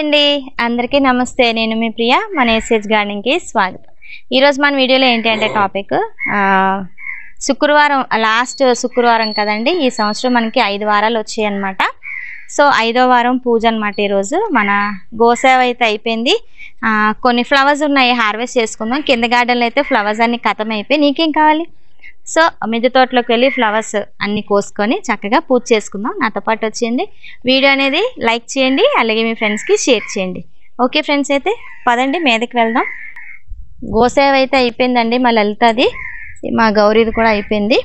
అండి అందరికీ నమస్తే నేను మీ ప్రియ మన ఎస్హెచ్ గార్డెన్కి స్వాగతం ఈరోజు మన వీడియోలో ఏంటి అంటే టాపిక్ ఆ, శుక్రవారం లాస్ట్ శుక్రవారం కదండి ఈ సంవత్సరం మనకి ఐదు వారాలు వచ్చాయి అనమాట సో ఐదో వారం పూజ అనమాట ఈరోజు మన గోసేవ అయితే అయిపోయింది ఆ, కొన్ని ఫ్లవర్స్ ఉన్నాయి హార్వెస్ట్ చేసుకుందాం కింద గార్డెన్లో అయితే ఫ్లవర్స్ అన్ని ఖతం అయిపోయి నీకేం కావాలి సో మిద్దె తోటలోకి వెళ్ళి ఫ్లవర్స్ అన్ని కోసుకొని చక్కగా పూజ చేసుకుందాం నాతో పాటు వచ్చింది వీడియో అనేది లైక్ చేయండి అలాగే మీ ఫ్రెండ్స్కి షేర్ చేయండి ఓకే ఫ్రెండ్స్ అయితే పదండి మీదకి వెళ్దాం గోసేవ అయితే అయిపోయిందండి మా లలితది మా గౌరీది కూడా అయిపోయింది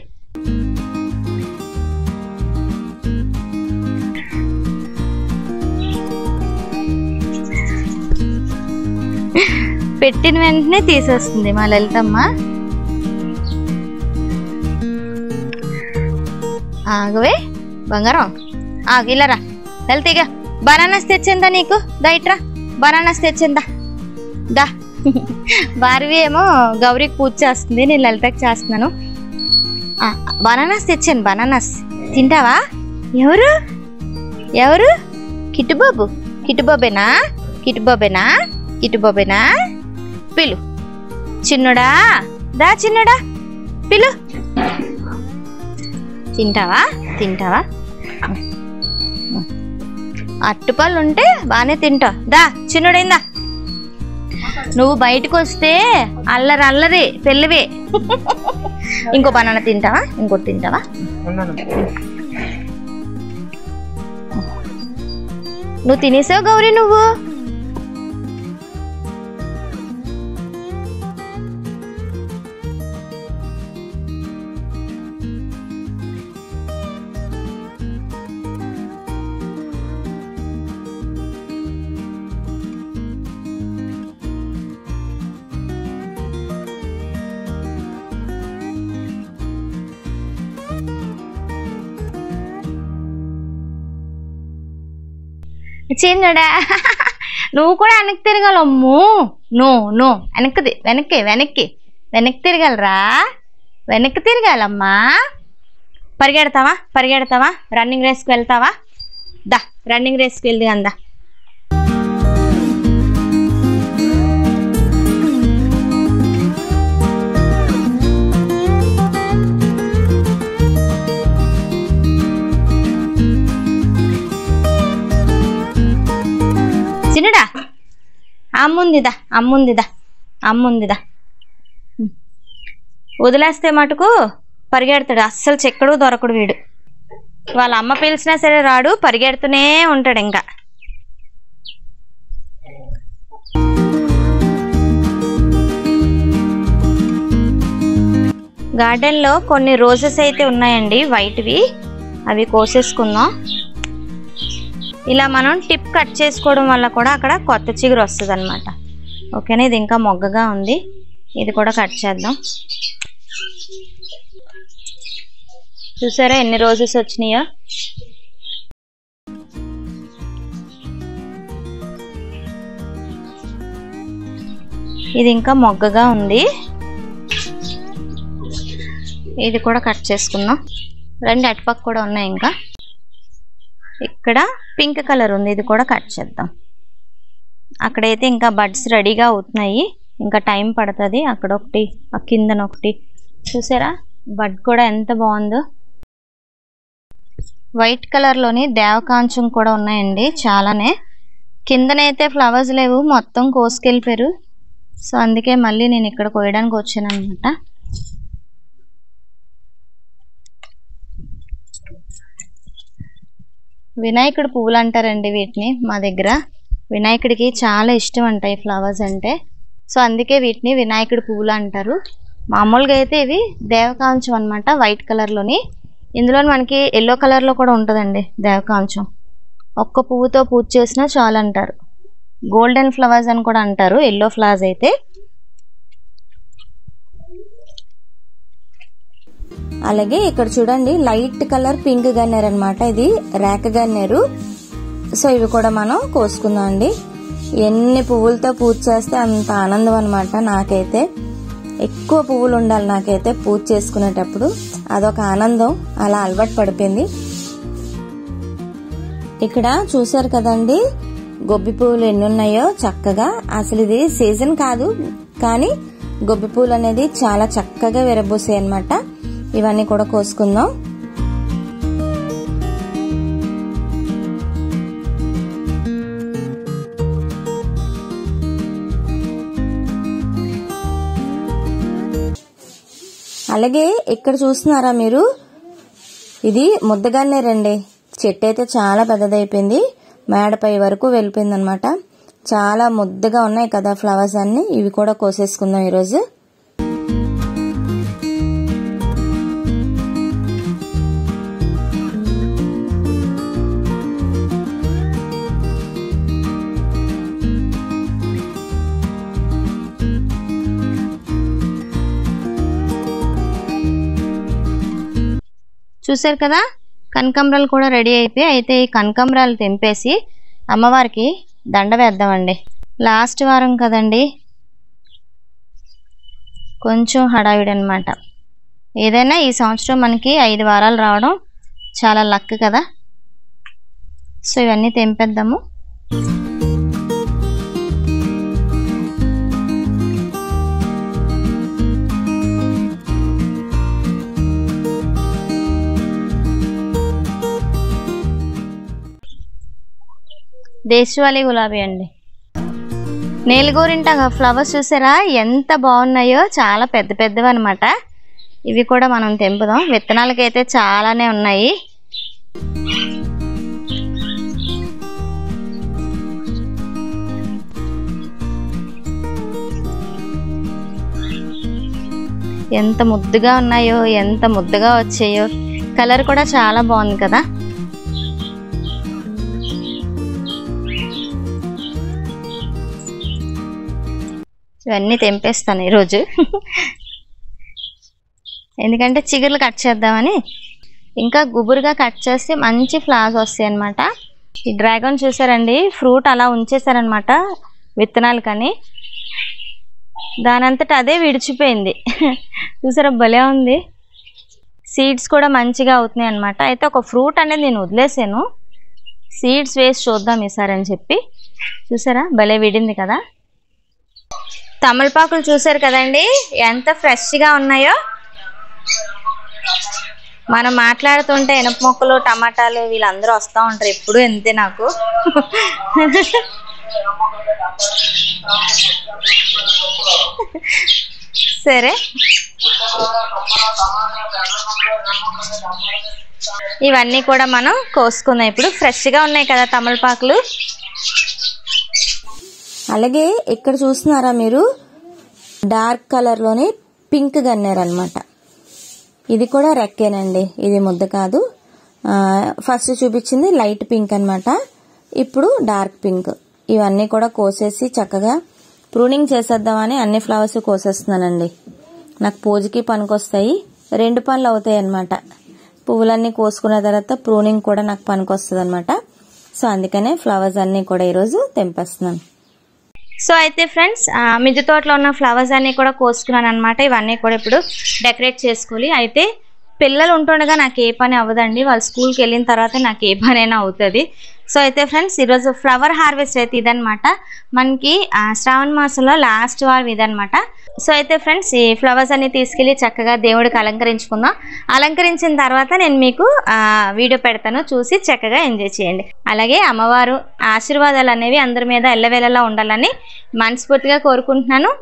పెట్టిన వెంటనే తీసేస్తుంది మా లలితమ్మ ఆగవే బంగారం ఆగు ఇల్లరా లలితగా బనానాస్ తెచ్చిందా నీకు దా ఇట్రా బనానాస్ తెచ్చిందా దా భార్వి ఏమో గౌరీకి పూజ చేస్తుంది నేను లలితకి చేస్తున్నాను ఆ, బనానాస్ తెచ్చాను బనానాస్ తింటావా ఎవరు ఎవరు కిట్టుబాబు కిట్టుబాబేనా కిట్టుబాబేనా కిట్టుబాబేనా పిలు చిన్నుడా దా చిన్నుడా పిలు తింటావా తింటావా అట్టుపళ్ళు ఉంటే బాగానే తింటావు దా చిన్నుడైందా నువ్వు బయటకు వస్తే అల్లరి అల్లరి పెళ్ళివే ఇంకో బనానా తింటావా ఇంకోటి తింటావా నువ్వు తినేసావు గౌరీ నువ్వు చిన్నడా నువ్వు కూడా వెనక్కి తిరగలమ్ము నో నో వెనక్కి వెనక్కి వెనక్కి వెనక్కి తిరగలరా వెనక్కి తిరగాలమ్మా పరిగెడతావా పరిగెడతావా రన్నింగ్ రేస్కి వెళ్తావా దా రన్నింగ్ రేస్కి వెళ్ళి అందా చిన్నడా అమ్ముందిదా అమ్ముందిదా అమ్ముందిదా ఉమ్. వదిలేస్తే మటుకు పరిగెడతాడు అస్సలు చెక్కడు దొరకడు వీడు వాళ్ళ అమ్మ పిలిచినా సరే రాడు పరిగెడుతూనే ఉంటాడు ఇంకా గార్డెన్లో కొన్ని రోజెస్ అయితే ఉన్నాయండి వైట్వి అవి కోసేసుకుందాం ఇలా మనం టిప్ కట్ చేసుకోవడం వల్ల కూడా అక్కడ కొత్త చిగురు వస్తుంది అనమాట ఓకేనా ఇది ఇంకా మొగ్గగా ఉంది ఇది కూడా కట్ చేద్దాం చూసారా ఎన్ని రోజెస్ వచ్చినాయో ఇది ఇంకా మొగ్గగా ఉంది ఇది కూడా కట్ చేసుకుందాం రెండు అటుపక్క కూడా ఉన్నాయి ఇంకా ఇక్కడ పింక్ కలర్ ఉంది ఇది కూడా కట్ చేద్దాం అక్కడైతే ఇంకా బడ్స్ రెడీగా అవుతున్నాయి ఇంకా టైం పడుతుంది అక్కడ ఒకటి ఆ కిందన ఒకటి చూసారా బడ్ కూడా ఎంత బాగుందో వైట్ కలర్లోని దేవకాంచం కూడా ఉన్నాయండి చాలానే కిందనైతే ఫ్లవర్స్ లేవు మొత్తం కోసుకెళ్ళిపోయారు సో అందుకే మళ్ళీ నేను ఇక్కడ కోయడానికి వచ్చాను అనమాట వినాయకుడు పువ్వులు అంటారండి వీటిని మా దగ్గర వినాయకుడికి చాలా ఇష్టం అంట ఈ ఫ్లవర్స్ అంటే సో అందుకే వీటిని వినాయకుడి పువ్వులు అంటారు మామూలుగా అయితే ఇవి దేవకాంచం అనమాట వైట్ కలర్లోని ఇందులో మనకి ఎల్లో కలర్లో కూడా ఉంటుందండి దేవకాంచం ఒక్క పువ్వుతో పూజ చేసినా చాలు అంటారు గోల్డెన్ ఫ్లవర్స్ అని కూడా అంటారు ఎల్లో ఫ్లవర్స్ అయితే అలాగే ఇక్కడ చూడండి లైట్ కలర్ పింక్ గన్నేరు అనమాట ఇది రేక గన్నేరు సో ఇవి కూడా మనం కోసుకుందాం అండి ఎన్ని పువ్వులతో పూజ చేస్తే అంత ఆనందం అనమాట నాకైతే ఎక్కువ పువ్వులు ఉండాలి నాకైతే పూజ చేసుకునేటప్పుడు అదొక ఆనందం అలా అలవాటు పడిపోయింది ఇక్కడ చూసారు కదండి గొబ్బి పువ్వులు ఎన్ని ఉన్నాయో చక్కగా అసలు ఇది సీజన్ కాదు కానీ గొబ్బి పువ్వులు అనేది చాలా చక్కగా విరబూసాయి అనమాట ఇవన్నీ కూడా కోసుకుందాం అలాగే ఇక్కడ చూస్తున్నారా మీరు ఇది ముద్దగన్నేరండి చెట్టు అయితే చాలా పెద్దదైపోయింది మేడపై వరకు వెళ్ళిపోయింది అనమాట చాలా ముద్దగా ఉన్నాయి కదా ఫ్లవర్స్ అన్ని ఇవి కూడా కోసేసుకుందాం ఈరోజు చూసారు కదా కనకాంబరాలు కూడా రెడీ అయిపోయి అయితే ఈ కనకాంబరాలు తెంపేసి అమ్మవారికి దండ వేద్దామండి లాస్ట్ వారం కదండి కొంచెం హడావిడి అనమాట ఏదైనా ఈ సంవత్సరం మనకి ఐదు వారాలు రావడం చాలా లక్ కదా సో ఇవన్నీ తెంపేద్దాము దేశవాళీ గులాబీ అండి నేలగోరింట ఫ్లవర్స్ చూసారా ఎంత బాగున్నాయో చాలా పెద్ద పెద్దవి అనమాట ఇవి కూడా మనం తెంపుదాం విత్తనాలకైతే చాలానే ఉన్నాయి ఎంత ముద్దుగా ఉన్నాయో ఎంత ముద్దుగా వచ్చాయో కలర్ కూడా చాలా బాగుంది కదా ఇవన్నీ తెంపేస్తాను ఈరోజు ఎందుకంటే చిగుర్లు కట్ చేద్దామని ఇంకా గుబురుగా కట్ చేస్తే మంచి ఫ్లవర్స్ వస్తాయి అన్నమాట ఈ డ్రాగన్ చూసారండి ఫ్రూట్ అలా ఉంచేసారనమాట విత్తనాలు కానీ దానంతట అదే విడిచిపోయింది చూసారా భలే ఉంది సీడ్స్ కూడా మంచిగా అవుతున్నాయి అనమాట అయితే ఒక ఫ్రూట్ అనేది నేను వదిలేసాను సీడ్స్ వేసి చూద్దాం ఈసారి అని చెప్పి చూసారా భలే విడింది కదా తమలపాకులు చూసారు కదండి ఎంత ఫ్రెష్గా ఉన్నాయో మనం మాట్లాడుతుంటే ఎనప మొక్కలు టమాటాలు వీళ్ళందరూ వస్తూ ఉంటారు ఎప్పుడు అంతే నాకు సరే ఇవన్నీ కూడా మనం కోసుకుందాం ఇప్పుడు ఫ్రెష్గా ఉన్నాయి కదా తమలపాకులు అలాగే ఇక్కడ చూస్తున్నారా మీరు డార్క్ కలర్లోని పింక్ గన్నేరనమాట ఇది కూడా రెక్కేనండి ఇది ముద్ద కాదు ఆ, ఫస్ట్ చూపించింది లైట్ పింక్ అన్నమాట ఇప్పుడు డార్క్ పింక్ ఇవన్నీ కూడా కోసేసి చక్కగా ప్రూనింగ్ చేసేద్దామని అన్ని ఫ్లవర్స్ కోసేస్తున్నానండి నాకు పూజకి పనికొస్తాయి రెండు పనులు అవుతాయి అన్నమాట పువ్వులన్నీ కోసుకున్న తర్వాత ప్రూనింగ్ కూడా నాకు పనికొస్తుంది అనమాట సో అందుకనే ఫ్లవర్స్ అన్నీ కూడా ఈరోజు తెంపేస్తున్నాను సో అయితే ఫ్రెండ్స్ ఆ, మిద్దె తోటలో ఉన్న ఫ్లవర్స్ అన్నీ కూడా కోసుకున్నాను అనమాట ఇవన్నీ కూడా ఇప్పుడు డెకరేట్ చేసుకోవాలి అయితే పిల్లలు ఉంటుండగా నాకు ఏ పని అవ్వదండి వాళ్ళు స్కూల్కి వెళ్ళిన తర్వాత నాకు ఏ పని అయినా అవుతుంది సో అయితే ఫ్రెండ్స్ ఈరోజు ఫ్లవర్ హార్వెస్ట్ అయితే ఇదనమాట మనకి ఆ, శ్రావణ మాసంలో లాస్ట్ వారం ఇదనమాట సో అయితే ఫ్రెండ్స్ ఈ ఫ్లవర్స్ అన్ని తీసుకెళ్ళి చక్కగా దేవుడికి అలంకరించుకుందాం అలంకరించిన తర్వాత నేను మీకు ఆ, వీడియో పెడతాను చూసి చక్కగా ఎంజాయ్ చేయండి అలాగే అమ్మవారు ఆశీర్వాదాలు అనేవి అందరి మీద ఎల్లవేళలా ఉండాలని మనస్ఫూర్తిగా కోరుకుంటున్నాను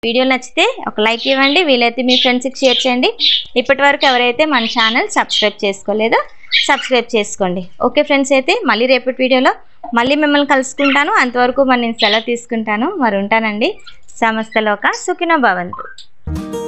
వీడియో నచ్చితే ఒక లైక్ ఇవ్వండి వీలైతే మీ ఫ్రెండ్స్కి షేర్ చేయండి ఇప్పటి వరకు ఎవరైతే మన ఛానల్ సబ్స్క్రైబ్ చేసుకోలేదో సబ్స్క్రైబ్ చేసుకోండి ఓకే ఫ్రెండ్స్ అయితే మళ్ళీ రేపటి వీడియోలో మళ్ళీ మిమ్మల్ని కలుసుకుంటాను అంతవరకు మరి నేను సెలవు తీసుకుంటాను మరి ఉంటానండి సమస్తలోక సుఖినో భవంతు